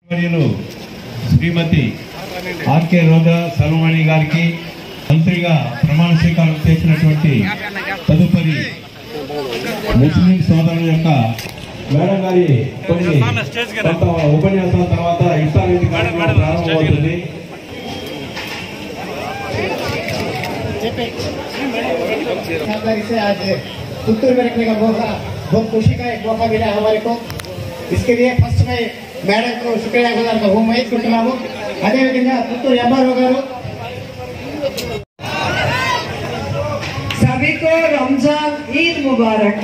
వర్యులు శ్రీమతి ఆర్కే రోజా సర్వమణి గారికి మంత్రిగా ప్రమాణ స్వీకారం చేసినటువంటి తదుపరి ముస్లిం సోదరుల యొక్క మేడం గారి కొన్ని కొంత ఉపన్యాసాల తర్వాత ఇఫ్తార్ విందు కార్యక్రమం ప్రారంభమవుతుంది खानदारी से आज पुतूर में रखने का मौका बहुत खुशी का एक मौका मिला हमारे को इसके लिए फर्स्ट में మేడం కు శుక్రియా గుజార్ హోమ్ వేసుకుంటున్నాము అదేవిధంగా పుత్తూరు ఎంఆర్ఓ గారు सभी को రంజాన్ ఈద్ ముబారక్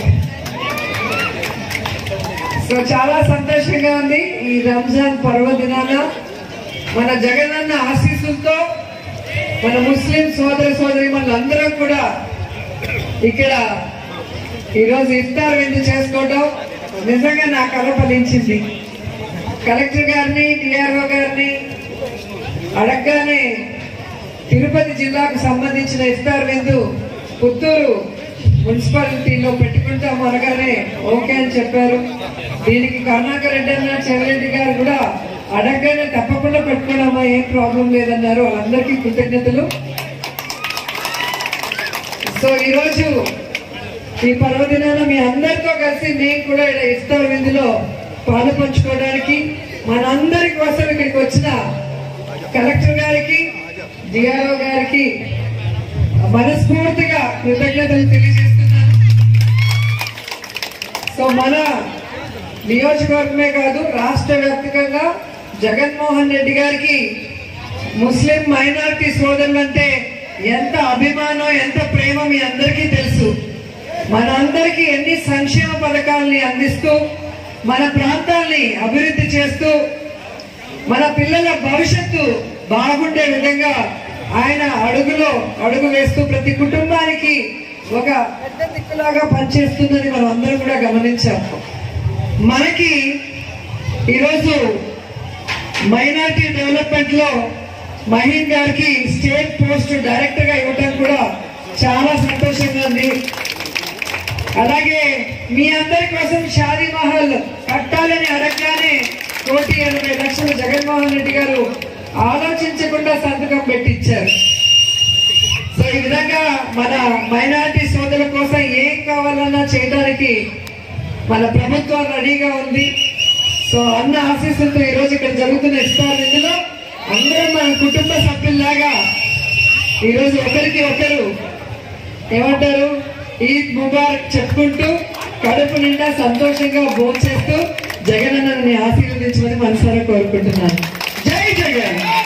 సో చాలా సంతోషంగా ఉంది ఈ రంజాన్ పర్వదినాన మన జగనన్న ఆశీస్సులతో మన ముస్లిం సోదర సోదరి అందరం కూడా ఇక్కడ ఈరోజు ఇఫ్తార్ విందు చేసుకోవడం నిజంగా నా కల ఫలించింది కలెక్టర్ గారిని డిఆర్ఓ గారిని అడగగానే తిరుపతి జిల్లాకు సంబంధించిన ఇఫ్తార్ విందు పుత్తూరు మున్సిపాలిటీలో పెట్టుకుంటాము అనగానే ఓకే అని చెప్పారు దీనికి కరుణాకర్ రెడ్డి అన్న చెవిరెడ్డి గారు కూడా అడగగానే తప్పకుండా పెట్టుకోవడమా ఏం ప్రాబ్లం లేదన్నారు వాళ్ళందరికీ కృతజ్ఞతలు సో ఈరోజు ఈ పర్వదినాన మీ అందరితో కలిసి నేను కూడా ఇక్కడ ఇఫ్తార్ విందులో పాలు పంచుకోవడానికి మనందరి కోసం ఇక్కడికి వచ్చిన కలెక్టర్ గారికి డిఆర్ఓ గారికి మనస్ఫూర్తిగా కృతజ్ఞతలు తెలియజేస్తున్నాను సో మన నియోజకవర్గమే కాదు రాష్ట్ర వ్యాప్తంగా జగన్మోహన్ రెడ్డి గారికి ముస్లిం మైనారిటీ సోదరులంటే ఎంత అభిమానం ఎంత ప్రేమ మీ అందరికీ తెలుసు మన అందరికీ ఎన్ని సంక్షేమ పథకాలని అందిస్తూ మన ప్రాంతాల్ని అభివృద్ధి చేస్తూ మన పిల్లల భవిష్యత్తు బాగుండే విధంగా ఆయన అడుగులో అడుగు వేస్తూ ప్రతి కుటుంబానికి ఒక పెద్ద దిక్కులాగా పనిచేస్తుందని మనం అందరం కూడా గమనించాం మనకి ఈరోజు మైనారిటీ డెవలప్మెంట్ లో మహీన్ గారికి స్టేట్ పోస్ట్ డైరెక్టర్ గా ఇవ్వటం కూడా చాలా సంతోషంగా ఉంది అలాగే మీ అందరి కోసం షాదీ మహల్ కట్టాలని అడగగానే కోటి ఎనభై లక్షలు జగన్మోహన్ రెడ్డి గారు ఆలోచించకుండా సంతకం పెట్టించారు సో ఈ విధంగా మన మైనారిటీ సోదరుల కోసం ఏం కావాలన్నా చేయడానికి మన ప్రభుత్వం రెడీగా ఉంది సో అన్న ఆశీస్సులతో ఈ రోజు ఇక్కడ జరుగుతున్న ఇస్తారు ఇందులో అందరం మన కుటుంబ సభ్యుల్లాగా ఈరోజు ఒకరికి ఒకరు ఏమంటారు ఈద్ ముబారక్ చెప్పుకుంటూ కడుపు నిండా సంతోషంగా భోంచేస్తూ జగనన్నని ఆశీర్వదించమని మనసారా కోరుకుంటున్నాను జై జగన్